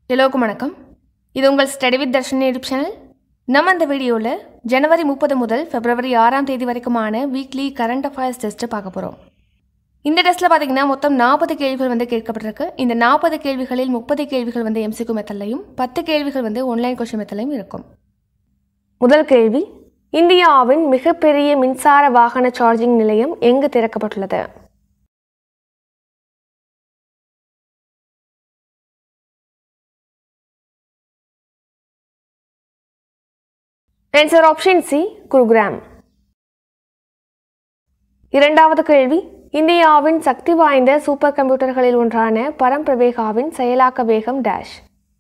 எல்லோருக்கும் வணக்கம் இது உங்கள் study with Darshan YouTube channel நம்ம இந்த வீடியோவில் ஜனவரி முப்பது முதல் பிப்ரவரி ஆறாம் தேதி வரைக்குமான வீக்லி கரண்ட் அஃபேர்ஸ் டெஸ்ட்டு பார்க்க போகிறோம் இந்த டெஸ்ட்டில் பார்த்தீங்கன்னா மொத்தம் நாற்பது கேள்விகள் வந்து கேட்கப்பட்டிருக்கு இந்த நாற்பது கேள்விகளில் முப்பது கேள்விகள் வந்து எம்சிக்கு மெத்தலையும் பத்து கேள்விகள் வந்து ஆன்லைன் கொஷின் மெத்தலையும் இருக்கும் முதல் கேள்வி இந்தியாவின் மிகப்பெரிய மின்சார வாகன சார்ஜிங் நிலையம் எங்கு திறக்கப்பட்டுள்ளது ஆன்சர் ஆப்ஷன் சி குருகிராம் இரண்டாவது கேள்வி இந்தியாவின் சக்தி வாய்ந்த சூப்பர் கம்ப்யூட்டர்களில் ஒன்றான பரம்பிரவேகாவின் செயலாக்க வேகம் dash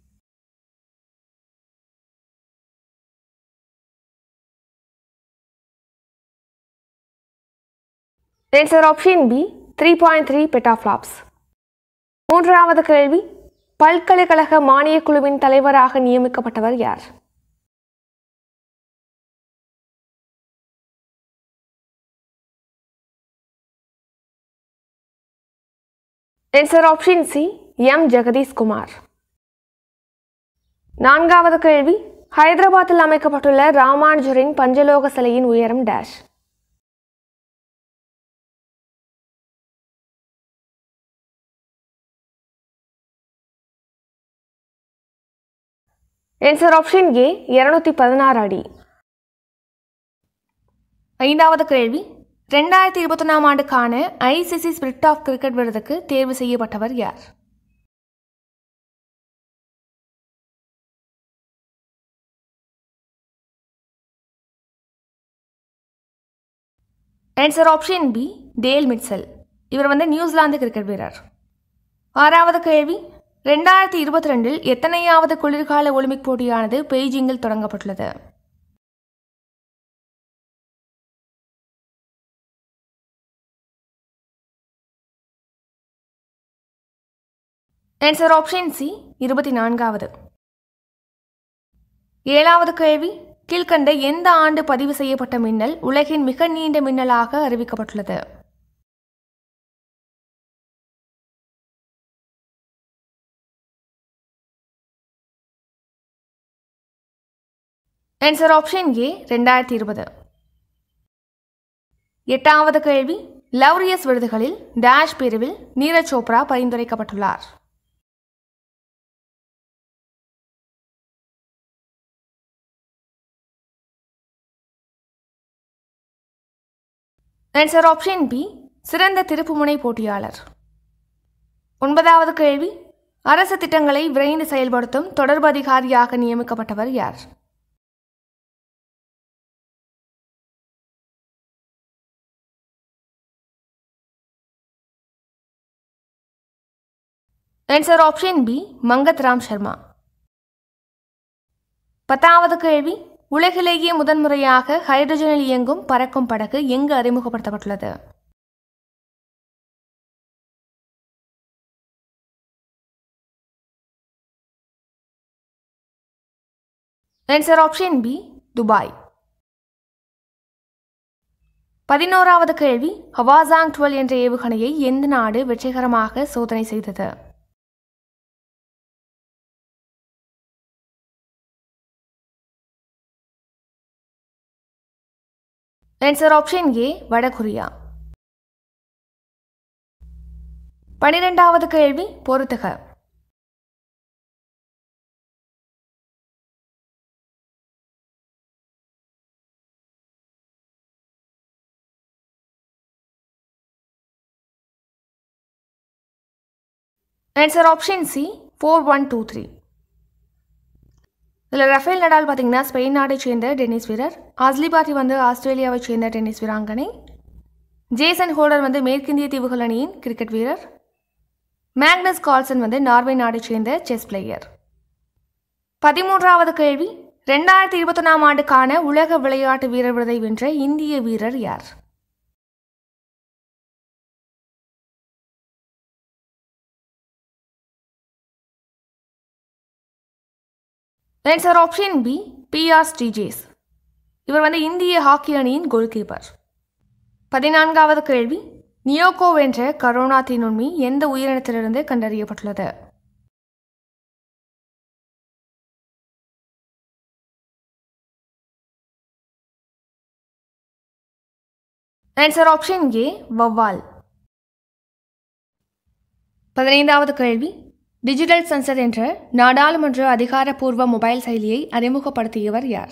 answer option B three point three petaflops மூன்றாவது கேள்வி பல்கலைக்கழக மானியக் குழுவின் தலைவராக நியமிக்கப்பட்டவர் யார் answer option C M Jagadish Kumar நான்காவது கேள்வி ஹைதராபாத்தில் அமைக்கப்பட்டுள்ள ராமானுஜரின் பஞ்சலோக சிலையின் உயரம் டேஷ் ஆன்சர் ஆப்ஷன் ஏ இருநூத்தி பதினாறு அடி ஐந்தாவது கேள்வி ரெண்டாயிரத்தி இருபத்தொன்னாம் ஆண்டுக்கான ஐசிசி ஸ்பிரிட் ஆஃப் கிரிக்கெட் விருதுக்கு தேர்வு செய்யப்பட்டவர் யார் answer option B Dale Mitchell இவர் வந்து நியூசிலாந்து கிரிக்கெட் வீரர் ஆறாவது கேள்வி ரெண்டாயிரத்தி இருபத்தி ரெண்டில் எத்தனையாவது குளிர்கால ஒலிம்பிக் போட்டியானது பெய்ஜிங்கில் தொடங்கப்பட்டுள்ளது ஆன்சர் ஆப்ஷன் சி இருபத்தி நான்காவது ஏழாவது கேள்வி கீழ்கண்ட எந்த ஆண்டு பதிவு செய்யப்பட்ட மின்னல் உலகின் மிக நீண்ட மின்னலாக அறிவிக்கப்பட்டுள்ளது ஆன்சர் ஆப்ஷன் ஏ ரெண்டாயிரத்தி இருபது எட்டாவது கேள்வி லவ்ரியஸ் விருதுகளில் டேஷ் பிரிவில் நீரஜ் சோப்ரா பரிந்துரைக்கப்பட்டுள்ளார் ஆன்சர் ஆப்ஷன் பி சிறந்த திருப்புமுனை போட்டியாளர் ஒன்பதாவது கேள்வி அரசு திட்டங்களை விரைந்து செயல்படுத்தும் தொடர்பு அதிகாரியாக நியமிக்கப்பட்டவர் யார் answer option B Mangat Ram Sharma பத்தாவது கேள்வி உலகிலேயே முதன்முறையாக ஹைட்ரஜனில் இயங்கும் பறக்கும் படகு எங்கு அறிமுகப்படுத்தப்பட்டுள்ளது ஆன்சர் ஆப்ஷன் பி துபாய் பதினோராவது கேள்வி ஹவாசாங் டுவெல் என்ற ஏவுகணையை எந்த நாடு வெற்றிகரமாக சோதனை செய்தது ஆன்சர் ஆப்ஷன் ஏ வடகொரியா பனிரெண்டாவது கேள்வி பொறுத்துக answer option C four one two three இதில் ரஃபேல் நடால் பார்த்தீங்கன்னா ஸ்பெயின் நாட்டை சேர்ந்த டென்னிஸ் வீரர் ஆஸ்லி பாட்டி வந்து ஆஸ்திரேலியாவை சேர்ந்த டென்னிஸ் வீராங்கனை ஜேசன் ஹோல்டர் வந்து மேற்கிந்திய தீவுகள் அணியின் கிரிக்கெட் வீரர் மேக்னஸ் கால்சன் வந்து நார்வே நாட்டை சேர்ந்த செஸ் பிளேயர் பதிமூன்றாவது கேள்வி ரெண்டாயிரத்தி இருபத்தொன்னாம் ஆண்டுக்கான உலக விளையாட்டு வீரர் விருதை வென்ற இந்திய வீரர் யார் answer option B P R Sreejesh இவர் வந்து இந்திய ஹாக்கி அணியின் கோல் கீப்பர் பதினான்காவது கேள்வி நியோகோ என்ற கரோனா தீநுண்மி எந்த உயிரினத்திலிருந்து கண்டறியப்பட்டுள்ளது ஆன்சர் ஆப்ஷன் ஏ வவ்வால் பதினைந்தாவது கேள்வி டிஜிட்டல் சென்சர் என்ற நாடாளுமன்ற அதிகாரப்பூர்வ மொபைல் செயலியை அறிமுகப்படுத்தியவர் யார்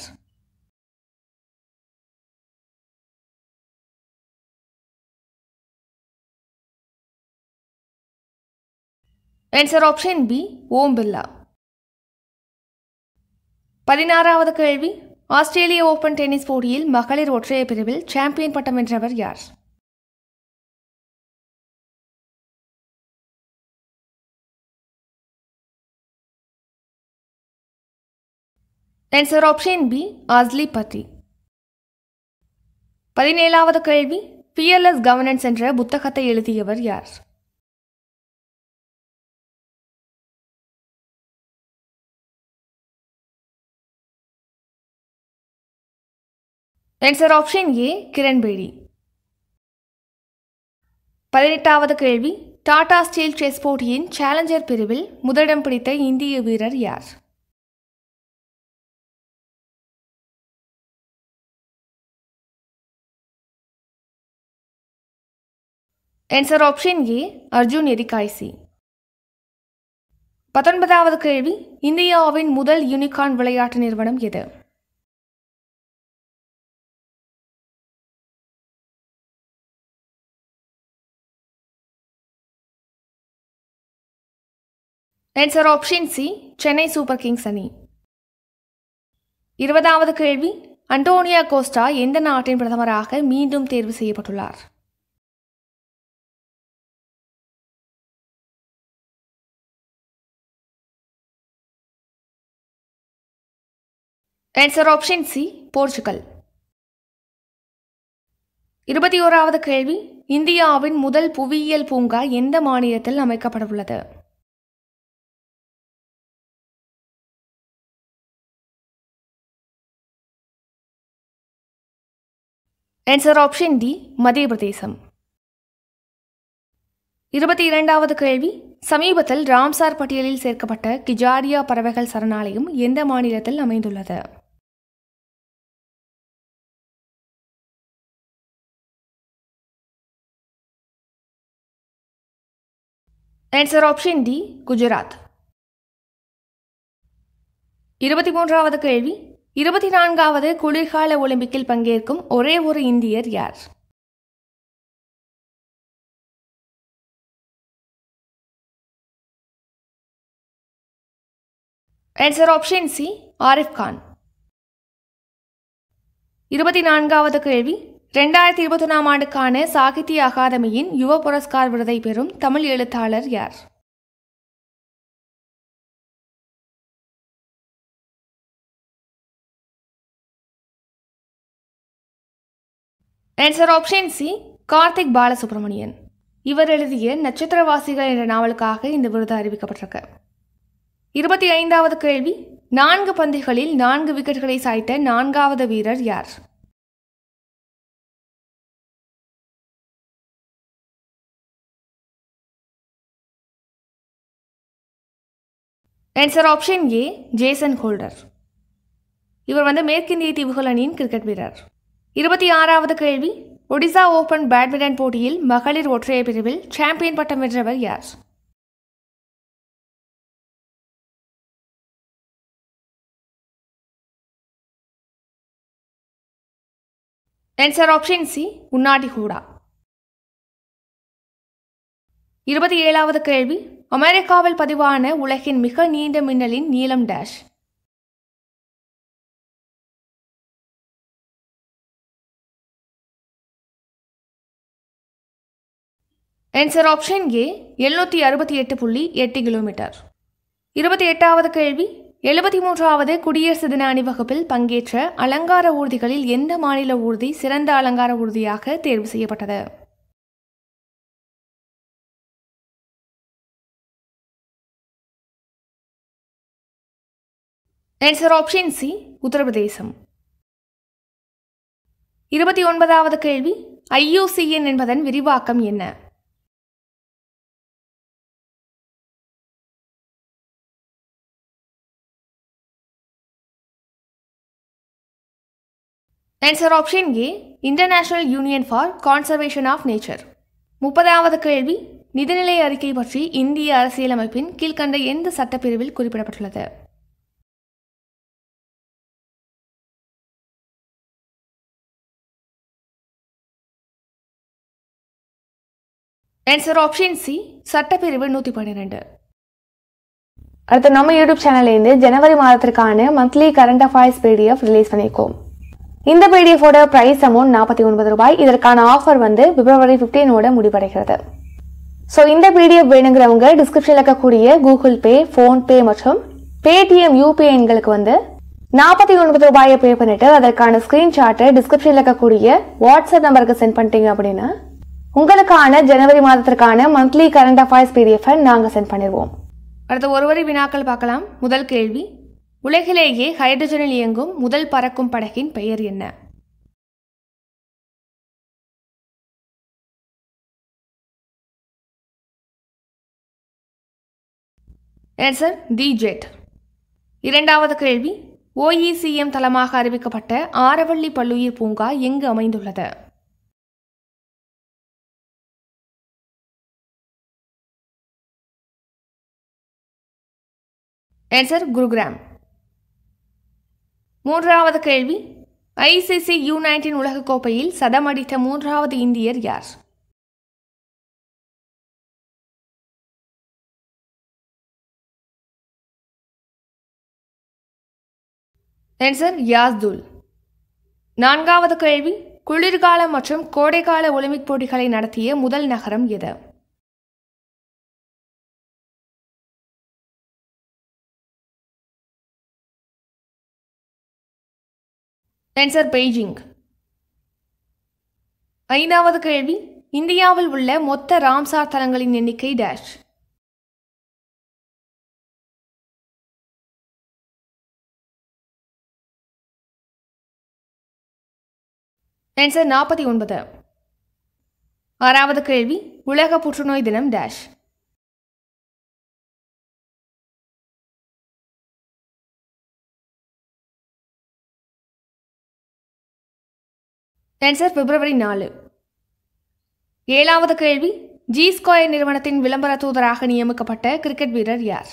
answer option B Om Birla பதினாறாவது கேள்வி ஆஸ்திரேலிய ஓபன் டென்னிஸ் போட்டியில் மகளிர் ஒற்றையர் பிரிவில் சாம்பியன் பட்டம் வென்றவர் யார் ஆன்சர் ஆப்ஷன் பி ஆஸ்லி பத்தி பதினேழாவது கேள்வி பியர்லெஸ் கவர்னன்ஸ் என்ற புத்தகத்தை எழுதியவர் யார் ஆன்சர் ஆப்ஷன் ஏ கிரண்பேடி பதினெட்டாவது கேள்வி டாடா ஸ்டீல் செஸ் போட்டியின் சேலஞ்சர் பிரிவில் முதலிடம் பிடித்த இந்திய வீரர் யார் ஆன்சர் ஆப்ஷன் ஏ அர்ஜுன் எரிகாய்சி பத்தொன்பதாவது கேள்வி இந்தியாவின் முதல் யூனிகார்ன் விளையாட்டு நிறுவனம் எது answer option C Chennai super Kings அணி இருபதாவது கேள்வி அண்டோனியா கோஸ்டா எந்த நாட்டின் பிரதமராக மீண்டும் தேர்வு செய்யப்பட்டுள்ளார் ஆன்சர் ஆப்ஷன் சி போர்ச்சுகல் இருபத்தி ஓராவது கேள்வி இந்தியாவின் முதல் புவியியல் பூங்கா எந்த மாநிலத்தில் அமைக்கப்படவுள்ளது ஆன்சர் ஆப்ஷன் டி மத்திய பிரதேசம் இருபத்தி இரண்டாவது கேள்வி சமீபத்தில் ராம்சார் பட்டியலில் சேர்க்கப்பட்ட கிஜாரியா பறவைகள் சரணாலயம் எந்த மாநிலத்தில் அமைந்துள்ளது ஆன்சர் ஆப்ஷன் டி குஜராத் இருபத்தி மூன்றாவது கேள்வி இருபத்தி நான்காவது குளிர்கால ஒலிம்பிக்கில் பங்கேற்கும் ஒரே ஒரு இந்தியர் யார் answer option C Arif Khan இருபத்தி நான்காவது கேள்வி ரெண்டாயிரத்தி இருபத்தி ஒன்றாம் ஆண்டுக்கான சாகித்ய அகாதமியின் யுவ புரஸ்கார் விருதை பெறும் தமிழ் எழுத்தாளர் யார் answer option C Karthik Balasubramanian இவர் எழுதிய நட்சத்திரவாசிகள் என்ற நாவலுக்காக இந்த விருது அறிவிக்கப்பட்டிருக்கு இருபத்தி ஐந்தாவது கேள்வி நான்கு பந்துகளில் நான்கு விக்கெட்டுகளை சாய்த்த நான்காவது வீரர் யார் answer option A Jason Holder இவர் வந்து மேற்கிந்திய தீவுகள் அணியின் கிரிக்கெட் வீரர் இருபத்தி ஆறாவது கேள்வி ஒடிசா ஓபன் பேட்மிண்டன் போட்டியில் மகளிர் ஒற்றையர் பிரிவில் சாம்பியன் பட்டம் வென்றவர் யார் answer option C Unnati Hooda இருபத்தி ஏழாவது கேள்வி அமெரிக்காவில் பதிவான உலகின் மிக நீண்ட மின்னலின் நீளம் டேஷ் ஆன்சர் ஆப்ஷன் ஏ எழுநூற்றி அறுபத்தி எட்டு புள்ளி எட்டு கிலோமீட்டர் இருபத்தி எட்டாவது கேள்வி எழுபத்தி மூன்றாவது குடியரசு தின அணிவகுப்பில் பங்கேற்ற அலங்கார ஊர்திகளில் எந்த மாநில ஊர்தி சிறந்த அலங்கார ஊர்தியாக தேர்வு செய்யப்பட்டது ஆன்சர் ஆப்ஷன் சி உத்தரப்பிரதேசம் இருபத்தி ஒன்பதாவது கேள்வி ஐயூசிஎன் என்பதன் விரிவாக்கம் என்ன answer option A international union for conservation of nature முப்பதாவது கேள்வி நிதிநிலை அறிக்கை பற்றி இந்திய அரசியலமைப்பின் கீழ்க்கண்ட எந்த சட்டப்பிரிவில் குறிப்பிடப்பட்டுள்ளது ஆன்சர் ஆப்ஷன் சி சட்டப்பிரிவு நூற்றி பன்னிரெண்டு அடுத்து நம்ம யூடியூப் சேனல்லேருந்து ஜனவரி மாதத்திற்கான monthly current affairs PDF release பண்ணியிருக்கோம் இந்த பிடிஎஃபோட ப்ரைஸ் அமௌண்ட் நாற்பத்தி ஒன்பது ரூபாய் இதற்கான ஆஃபர் வந்து பிப்ரவரி ஃபிஃப்டீனோட முடிவடைகிறது ஸோ இந்த பிடிஎஃப் வேணுங்கிறவங்க டிஸ்கிரிப்ஷனில் இருக்கக்கூடிய கூகுள் பே ஃபோன்பே மற்றும் பேடிஎம் யூபிஐ எண்களுக்கு வந்து நாற்பத்தி ஒன்பது ரூபாயை பே பண்ணிட்டு அதற்கான ஸ்க்ரீன்ஷாட்டை டிஸ்கிரிப்ஷனில் இருக்கக்கூடிய வாட்ஸ்அப் நம்பருக்கு சென்ட் பண்ணிட்டீங்க அப்படின்னா உங்களுக்கான ஜனவரி மாதத்திற்கான மந்த்லி கரண்ட் அஃபேர்ஸ் பிடிஎஃபை நாங்கள் சென்ட் பண்ணிடுவோம் அடுத்த ஒரு வரி வினாக்கள் பார்க்கலாம் முதல் கேள்வி உலகிலேயே ஹைட்ரஜனில் இயங்கும் முதல் பறக்கும் படகின் பெயர் என்ன ஆன்சர் தி ஜெட் இரண்டாவது கேள்வி ஓஇசிஎம் தளமாக அறிவிக்கப்பட்ட ஆரவள்ளி பல்லுயிர் பூங்கா எங்கு அமைந்துள்ளது ஆன்சர் குருகிராம் மூன்றாவது கேள்வி ஐசிசி யூ நைன்டீன் உலகக்கோப்பையில் சதமடித்த மூன்றாவது இந்தியர் யார் ஆன்சர் யாஸ்துல் நான்காவது கேள்வி குளிர்கால மற்றும் கோடைக்கால ஒலிம்பிக் போட்டிகளை நடத்திய முதல் நகரம் எது ஆன்சர் பெய்ஜிங் ஐந்தாவது கேள்வி இந்தியாவில் உள்ள மொத்த ராம்சார் தலங்களின் எண்ணிக்கை டேஷ் ஆன்சர் நாற்பத்தி ஒன்பது ஆறாவது கேள்வி உலக புற்றுநோய் தினம் டேஷ் ஆன்சர் பிப்ரவரி நாலு ஏழாவது கேள்வி ஜி ஸ்கொயர் நிறுவனத்தின் விளம்பர தூதராக நியமிக்கப்பட்ட கிரிக்கெட் வீரர் யார்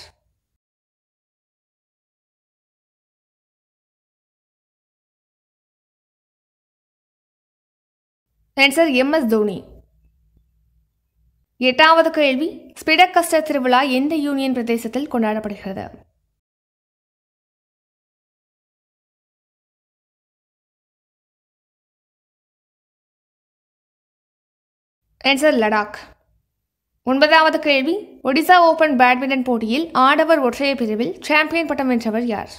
ஆன்சர் எம் எஸ் தோனி எட்டாவது கேள்வி ஸ்பிடக்கஸ்டர் திருவிழா எந்த யூனியன் பிரதேசத்தில் கொண்டாடப்படுகிறது ஆன்சர் லடாக் ஒன்பதாவது கேள்வி ஒடிசா ஓபன் பேட்மிண்டன் போட்டியில் ஆடவர் ஒற்றையர் பிரிவில் சாம்பியன் பட்டம் வென்றவர் யார்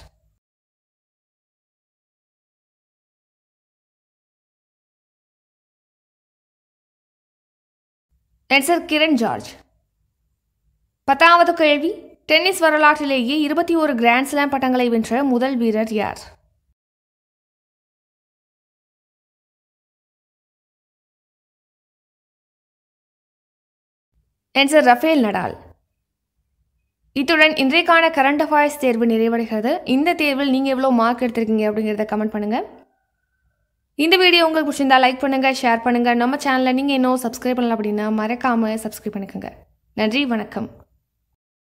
ஆன்சர் கிரண் ஜார்ஜ் பத்தாவது கேள்வி டென்னிஸ் வரலாற்றிலேயே இருபத்தி ஒரு கிராண்ட் ஸ்லாம் பட்டங்களை வென்ற முதல் வீரர் யார் ஆன்சர் ரஃபேல் நடால் இத்துடன் இன்றைக்கான கரண்ட் அஃபேர்ஸ் தேர்வு நிறைவடைகிறது இந்த தேர்வில் நீங்கள் எவ்வளோ மார்க் எடுத்திருக்கீங்க அப்படிங்கிறத கமெண்ட் பண்ணுங்கள் இந்த வீடியோ உங்களுக்கு பிடிச்சிருந்தா லைக் பண்ணுங்கள் ஷேர் பண்ணுங்கள் நம்ம சேனலில் நீங்கள் இன்னும் சப்ஸ்கிரைப் பண்ணல அப்படின்னா மறக்காமல் சப்ஸ்கிரைப் பண்ணிக்கோங்க நன்றி வணக்கம்